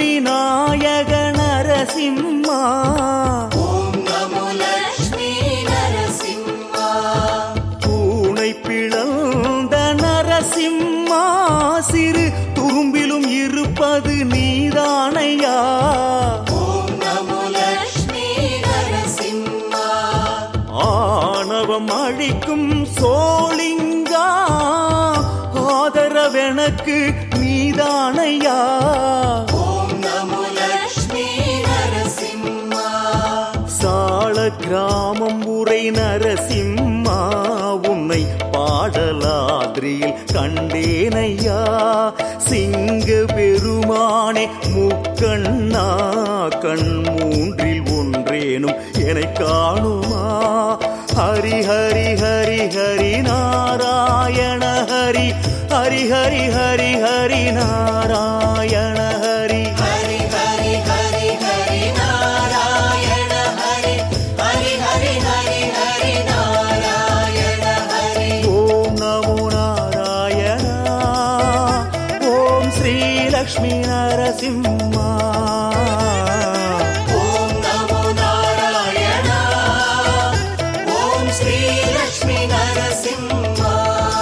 நாயக நரசிம்மா ஓம் நமோ லக்ஷ்மி நரசிம்மா பூனை பிளந்த நரசிம்மா சிறு துரும்பிலும் இருப்பது நீதானையா ஓம் நமோ லக்ஷ்மி நரசிம்மா ஆணவம் அழிக்கும் சோளிங்கா ஆதரவெனக்கு நீதானையா ஓம் நமோ லக்ஷ்மி நரசிம்மா சால கிராமம் உரை நரசிம்மா உன்னை பாடலாதிரியில் கண்டேனையா சிங்க பெருமானே முக்கண்ணா கண் மூன்றில் ஒன்றேனும் என காணுமா ஹரி ஹரி ஹரி ஹரி நாராயண ஹரி ஹரி ஹரி ஹரி ஹரி நாராயண ஹரி ஹரி ஹரி ஹரி ஹரி நாராயண ஹரி ஹரி ஹரி ஹரி ஹரி நாராயண ஹரி ஓம் நமோ நாராயண ஓம் ஸ்ரீ லக்ஷ்மி நரசிம்மா ஓம் நமோ நாராயண ஓம் ஸ்ரீ லக்ஷ்மி நரசிம்மா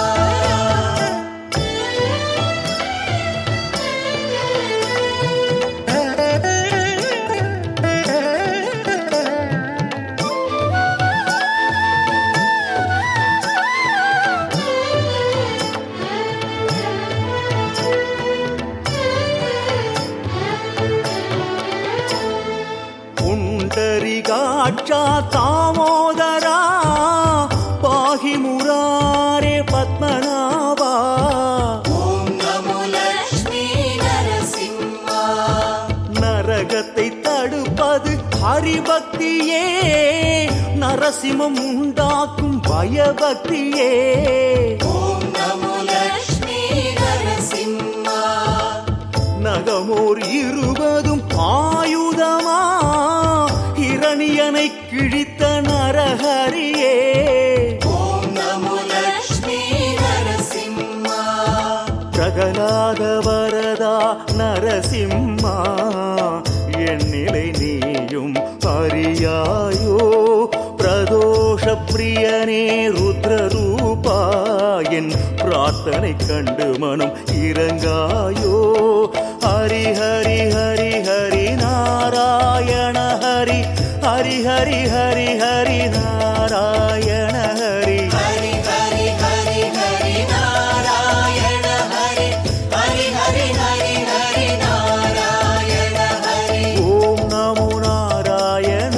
புண்டரிகாட்சா தாமோதரா பாகி முராரே பத்மநாபா ஓம் நமோ லக்ஷ்மி நரசிம்மா நரகத்தை தடுப்பது ஹரிபக்தியே நரசிம்மம் உண்டாக்கும் பயபக்தியே ஓம் நமோ லக்ஷ்மி நரசிம்மா நகமோர் இருபதும் ஆயுதமா இரணியனை கிழித்த நரஹரியே ஓம் நமோ லக்ஷ்மி நரசிம்மா பிரகலாத வரதா நரசிம்மா என்னிலை நீயும் அறியாயோ பிரதோஷ பிரியனே ருத்ரரூபா என் பிரார்த்தனை கண்டு மனம் இறங்காயோ ஹரி ஹரி ஹரி ஹரி நாராயண ஹரி ஹரி ஹரி ஹரி ஹரி நாராயண ஹரி ஹரி ஹரி ஹரி ஹரி நாராயண ஹரி ஹரி ஹரி ஹரி ஹரி நாராயண ஹரி ஓம் நமோ நாராயண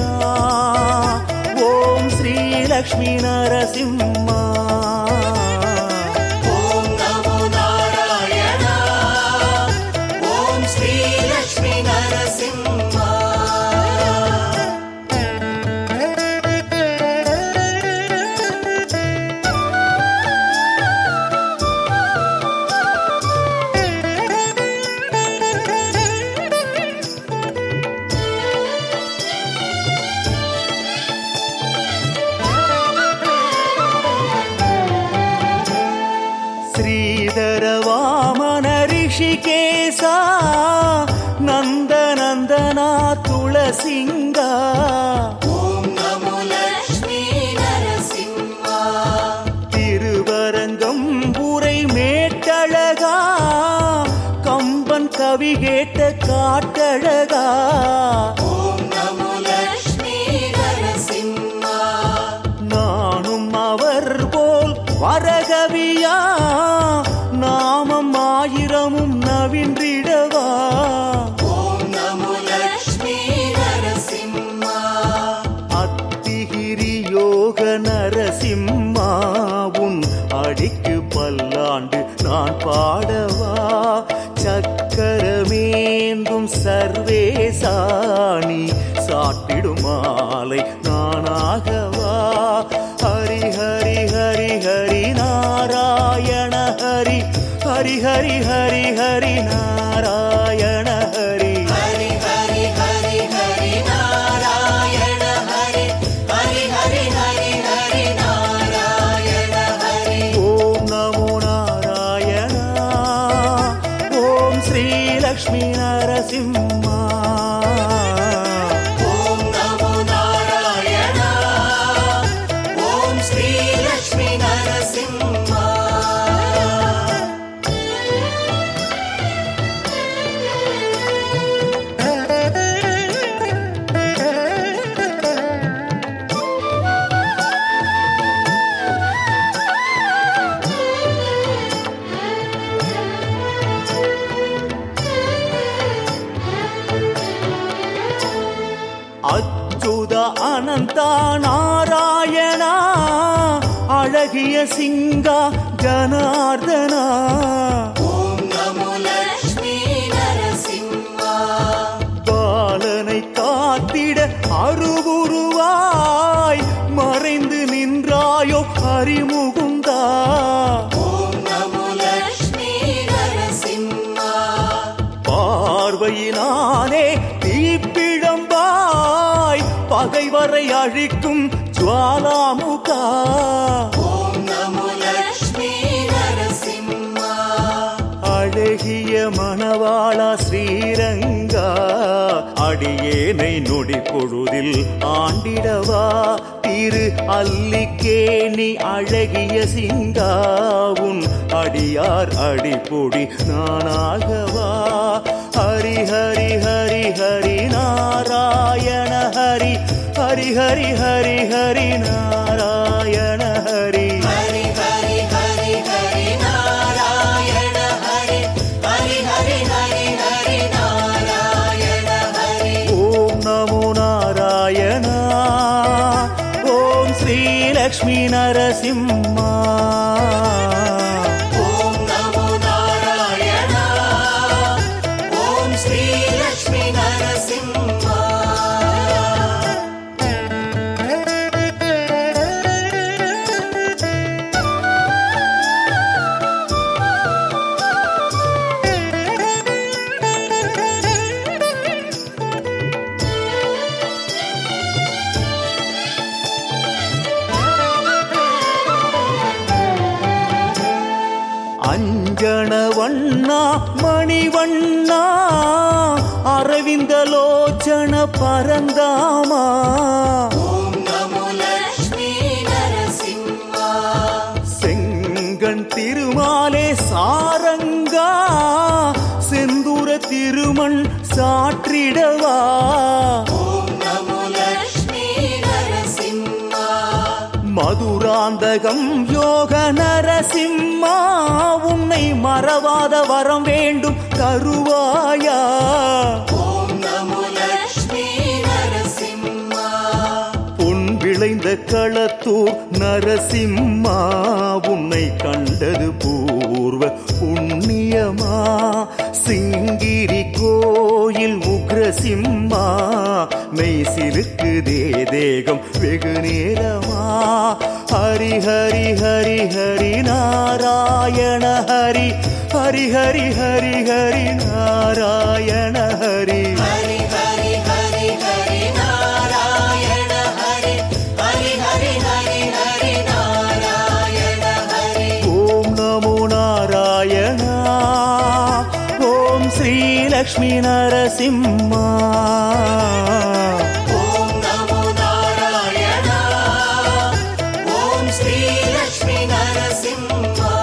ஓம் ஸ்ரீ லக்ஷ்மி நரசிம்மா ஓம் நமோ நாராயண ஓம் ஸ்ரீ லக்ஷ்மி நரசிம்மா ಶ್ರೀಧರ ವಾಮನ ಋಷಿಕೇಶ ನಂದ ನಂದನ ತುಳಸಿಂಗ ஓம் நமோ லக்ஷ்மி நரசிம்மா திருவரங்கம் புரை மேட்டழகா கம்பன் கவி கேட்ட காட்டழகா ஓம் நமோ லக்ஷ்மி நரசிம்மா நானும் அவர் போல் வரகவியா நாமம் ஆயிரமும் நவின்றிடவா ஓம் நமோ லக்ஷ்மி நரசிம்மா அத்திகிரி யோக நரசிம்மா உன் அடிக்கு பல்லாண்டு நான் பாடவா சக்கரமேந்தும் சர்வேசாணி சாட்டிடும் மாலை நானாகவா ஹரி ஹரி ஹரி ஹரி நாராயண ஹரி ஹரி ஹரி ஹரி ஹரி நாராயண ஹரி ஹரி ஹரி ஹரி ஹரி நாராயண ஹரி ஹரி ஹரி ஹரி ஹரி நாராயண ஹரி ஓம் நமோ நாராயண ஓம் ஸ்ரீ லக்ஷ்மி நரசிம்ம நரசிம்மா ஓம் நமோ நாராயணா ஓம் ஸ்ரீ லக்ஷ்மி நரசிம்மா அச்சுத அனந்தா நாராயணா அழகிய சிங்கா ஜனார்தனா ஓம் நமோ லக்ஷ்மி நரசிம்மா பாலனை காத்திட அருவுருவாய் மறைந்து நின்றாயோ அறிமுகுந்தா ஓம் நமோ லக்ஷ்மி நரசிம்மா பார்வையினானே தீப்பிழம்பாய் பகைவரை அழிக்கும் ஜுவாலாமுகா ஓம் நமோ லக்ஷ்மி நரசிம்மா அழகிய மணவாளா ஸ்ரீரங்கா அடியேனை நொடி பொழுதில் ஆண்டிடவா திரு அல்லிக்கேணி அழகிய சிங்காவுன் அடியார் அடிப்பொடி நானாகவா ஹரி ஹரி ஹரி ஹரி நாராயண ஹரி ஹரி ஹரி ஹரி ஹரி நாராயண ஹரி ஹரி ஹரி ஹரி ஹரி நாராயண ஹரி ஹரி ஹரி ஹரி ஹரி நாராயண ஹரி ஓம் நமோ நாராயணா ஓம் ஸ்ரீலக்ஷ்மி நரசிம்மா ஓம் நமோ நாராயணா ஓம் ஸ்ரீ லக்ஷ்மி நரசிம்மா அஞ்சன வண்ணா மணிவண்ணா அரவிந்த லோச்சன பரந்தாமா ஓம் நமோ லக்ஷ்மி நரசிம்மா செங்கண் திருமாலே சாரங்கா செந்தூர திருமண் சாற்றிடவா ஓம் நமோ லக்ஷ்மி நரசிம்மா மதுராந்தகம் யோக நரசிம்மா உன்னை மறவாத வரம் வேண்டும் தருவாயா ஓம் நமோ லக்ஷ்மி நரசிம்மா பொன் விளைந்த களத்தூர் நரசிம்மா உன்னை கண்டது பூர்வ புண்ணியமா சிங்கிரி கோயில் உக்ரசிம்மா மெய் சிலுக்குதே தேகம் வெகு நேரமா ஹரி ஹரி ஹரி ஹரி நாராயண ஹரி ஹரி ஹரி ஹரி ஹரி நாராயண ஹரி ஹரி ஹரி ஹரி ஹரி நாராயண ஹரி ஹரி ஹரி ஹரி ஹரி நாராயண ஹரி ஓம் நமோ நாராயணா ஓம் ஸ்ரீலக்ஷ்மி நரசிம்மா ஓம் நமோ நாராயணா ஓம் ஸ்ரீ லக்ஷ்மி நரசிம்மா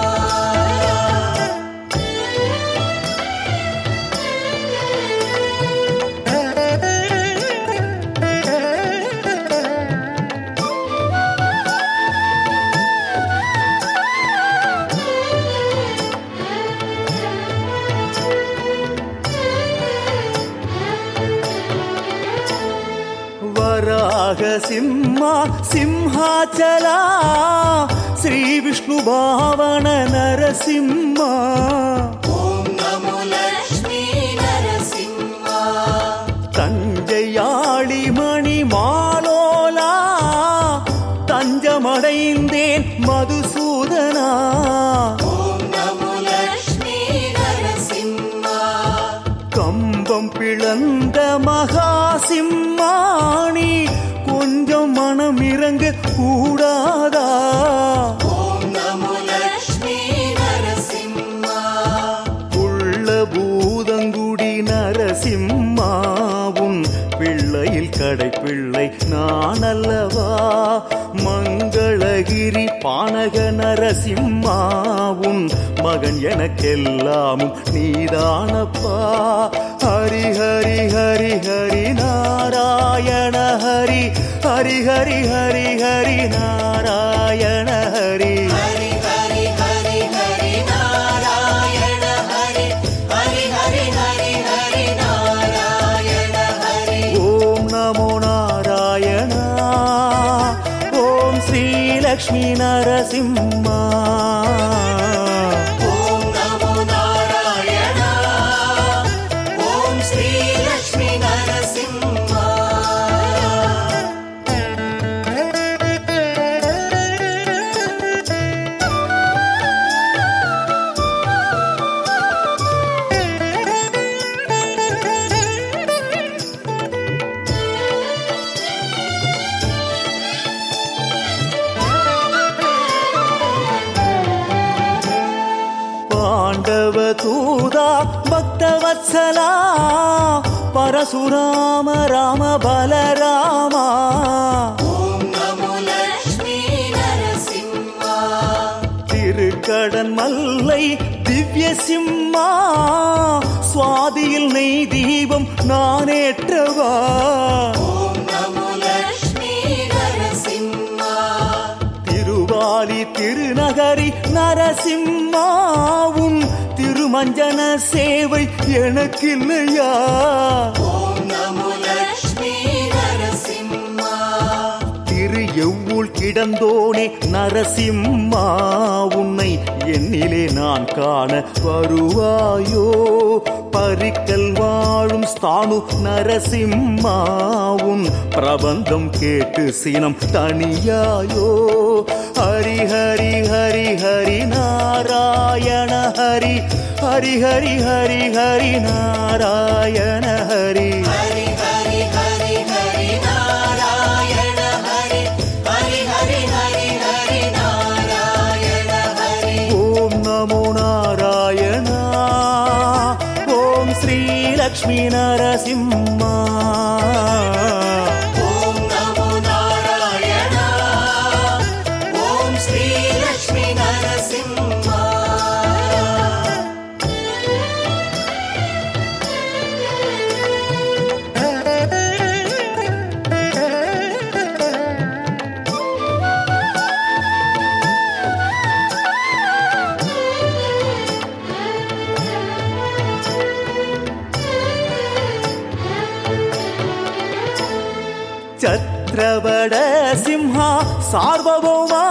ವರಾಹ ಸಿಂಹ ಸಿಂಹಾಚಲ ಶ್ರೀ ವಿಷ್ಣು ಭಾವನ ನರಸಿಂಹ ஓம் நமோ லக்ஷ்மி நரசிம்மா தஞ்சையாளி மணி மாலோலா தஞ்சமடைந்தேன் மதுசூதனா ஓம் நமோ லக்ஷ்மி நரசிம்மா கம்பம் பிளந்த மகாசிம்மாணி கொஞ்சம் மனம் இறங்க கூடாதா ஓம் நமோ லக்ஷ்மி நரசிம்மா உள்ள பூதங்குடி நரசிம்மா உன் பிள்ளையில் கடைப்பிள்ளை நான் அல்லவா மங்களகிரி பானக நரசிம்மா உன் மகன் எனக்கெல்லாமும் நீதானப்பா ஹரி ஹரி ஹரி ஹரி நாராயண ஹரி ஹரி ஹரி ஹரி ஹரி நாராயண ஹரி ஹரி ஹரி ஹரி ஹரி நாராயண ஹரி ஹரி ஹரி ஹரி ஹரி நாராயண ஹரி ஓம் நமோ நாராயணா ஓம் ஸ்ரீலக்ஷ்மி நரசிம்மா ஓம் நமோ நாராயண ஓம் ஸ்ரீ லக்ஷ்மி நரசிம்மா பாண்டவ தூதா பக்தவத்சலா பரசுராம ராம பலராமா ஓம் நமோ லக்ஷ்மி நரசிம்மா திருக்கடன் மல்லை திவ்ய சிம்மா சுவாதியில் நெய் தீபம் நானேற்றவா ஓம் நமோ லக்ஷ்மி நரசிம்மா திருவாலி திருநகரி நரசிம்மா உன் திருமஞ்சன சேவை எனக்கில்லையா ஓம் நமோ லக்ஷ்மி நரசிம்மா திரு எவ்வுள் கிடந்தோனே நரசிம்மா உன்னை என்னிலே நான் காண வருவாயோ பரிக்கல் வாழும் ஸ்தானு நரசிம்மா உன் பிரபந்தம் கேட்டு சினம் தனியாயோ ஹரி ஹரி ஹரி ஹரி நாராயண ஹரி ஹரி ஹரி ஹரி ஹரி நாராயண ஹரி ஹரி ஹரி ஹரி ஹரி நாராயண ஹரி ஹரி ஹரி ஹரி ஹரி நாராயண ஹரி ஓம் நமோ நாராயணா ஓம் ஸ்ரீலக்ஷ்மி நரசிம்மா ஓம் நமோ நாராயண ஓம் ஸ்ரீ லக்ஷ்மி நரசிம்மா ಛತ್ರವಡ ಸಿಂಹ ಸಾರ್ವಭೌಮ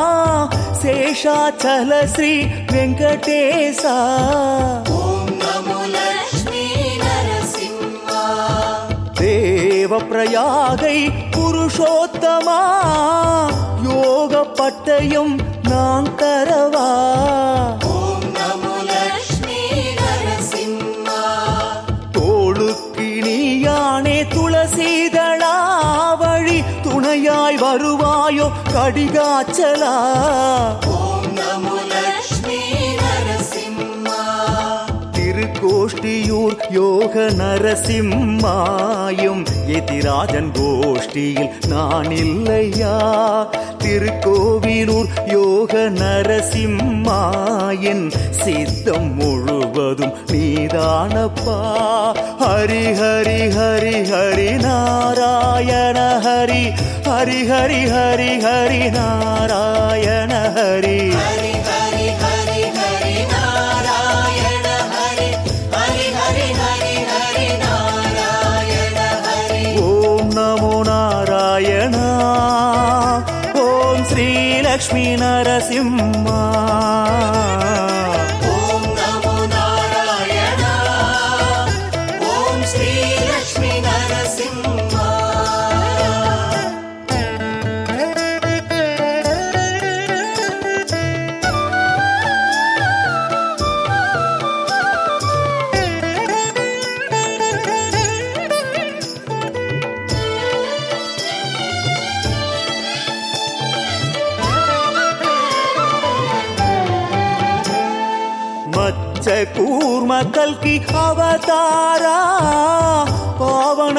ಶೇಷಾಚಲ ಶ್ರೀ ವೆಂಕಟೇಶ ஓம் நமோ லக்ஷ்மி நரசிம்மா தேவ பிரயாகை புருஷோத்தமா யோக பட்டயம் நான் தரவா ஓம் நமோ லக்ஷ்மி நரசிம்மா தோளுக்கு நீயானே துளசீதளா வழி துணையாய் வருவாயோ கடிகாச்சலா ஓம் நமோ லக்ஷ்மி நரசிம்மா திருக்கோஷ்டியூர் யோக நரசிம்மாயும் எதிராஜன் கோஷ்டியில் நான் இல்லையா திருக்கோவிலூர் யோக நரசிம்மாயின் சித்தம் முழுவதும் நீதானப்பா ஹரி ஹரி ஹரி ஹரி நாராயண ஹரி ஹரி ஹரி ஹரி ஹரி நாராயண ஹரி ஹரி ஹரி ஹரி ஹரி நாராயண ஹரி ஹரி ஹரி ஹரி ஹரி நாராயண ஹரி ஓம் நமோ நாராயணா ஓம் ஸ்ரீலக்ஷ்மி நரசிம்மா ஓம் நமோ நாராயண ஓம் ஸ்ரீ லக்ஷ்மி நரசிம்மா మచ్చ కూర్మ కల్కి అవతారా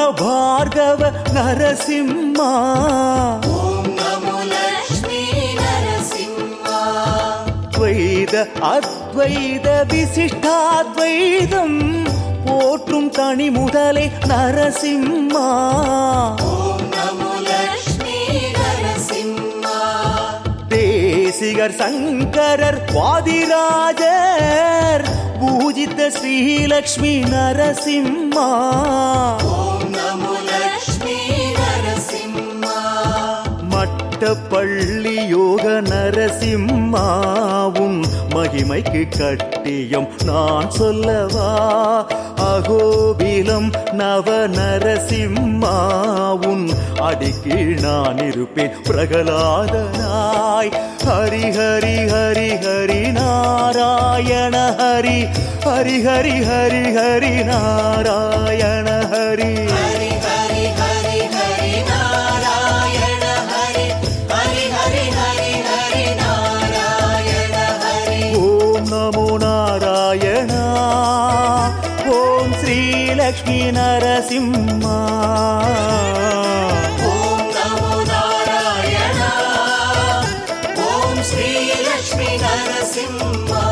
భార్గవ నరసింహ ఓం నమో లక్ష్మీ నరసింహ ద్వైத அத்வைத விசிஷ்டாத்வைதம் போற்றும் தனி முதலே நரசிம்மா ஓம் நமோ லக்ஷ்மி நரசிம்ம தேசிகர் சங்கரர் வாதிராஜர் பூஜித்த ஸ்ரீலக்ஷ்மி நரசிம்மா ஓம் நமோ லக்ஷ்மி நரசிம்ம மட்டப்பள்ளி யோக நரசிம்மாவும் மகிமைக்கு கட்டியம் நான் சொல்லவா அகோபிலம் நவ நரசிம்மாவும் அடிக்கீழ் நான் இருப்பேன் பிரகலாதனாய் ஹரி ஹரி ஹரி ஹரி நாராயண ஹரி ஹரி ஹரி ஹரி ஹரி நாராயண ஹரி ஹரி ஹரி ஹரி ஹரி நாராயண ஹரி ஹரி ஹரி ஹரி ஹரி நாராயண ஹரி ஓம் நமோ நாராயணா ஓம் ஸ்ரீலக்ஷ்மி நரசிம்மா ஓம் நமோ நாராயண ஓம் ஸ்ரீ லக்ஷ்மி நரசிம்ம